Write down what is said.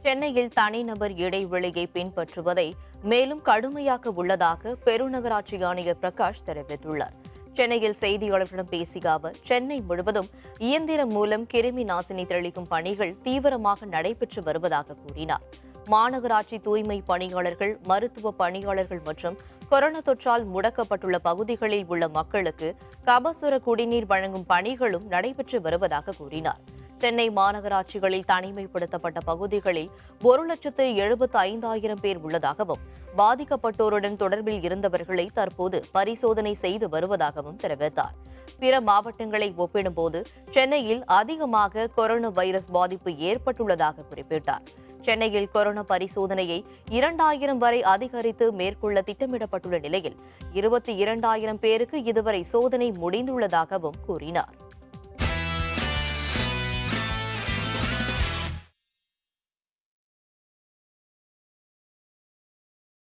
சென்னையில் தனிநபர் இடைவெளியை பின்பற்றுவதை மேலும் கடுமையாக்க உள்ளதாக பெருநகராட்சி ஆணையர் பிரகாஷ் தெரிவித்துள்ளார் சென்னையில் செய்தியாளர்களிடம் பேசிய அவர் சென்னை முழுவதும் இயந்திரம் மூலம் கிருமி நாசினி தெளிக்கும் பணிகள் தீவிரமாக நடைபெற்று வருவதாக கூறினார் மாநகராட்சி தூய்மை பணியாளர்கள் மருத்துவ பணியாளர்கள் மற்றும் கொரோனா தொற்றால் முடக்கப்பட்டுள்ள பகுதிகளில் உள்ள மக்களுக்கு கபசுர குடிநீர் வழங்கும் பணிகளும் நடைபெற்று வருவதாக கூறினார் சென்னை மாநகராட்சிகளில் தனிமைப்படுத்தப்பட்ட பகுதிகளில் ஒரு லட்சத்து எழுபத்து ஐந்தாயிரம் பேர் உள்ளதாகவும் பாதிக்கப்பட்டோருடன் தொடர்பில் இருந்தவர்களை தற்போது பரிசோதனை செய்து வருவதாகவும் தெரிவித்தார் பிற மாவட்டங்களை ஒப்பிடும்போது சென்னையில் அதிகமாக கொரோனா வைரஸ் பாதிப்பு ஏற்பட்டுள்ளதாக குறிப்பிட்டார் சென்னையில் கொரோனா பரிசோதனையை இரண்டாயிரம் வரை அதிகரித்து மேற்கொள்ள திட்டமிடப்பட்டுள்ள நிலையில் இருபத்தி இரண்டாயிரம் பேருக்கு இதுவரை சோதனை முடிந்துள்ளதாகவும் கூறினார்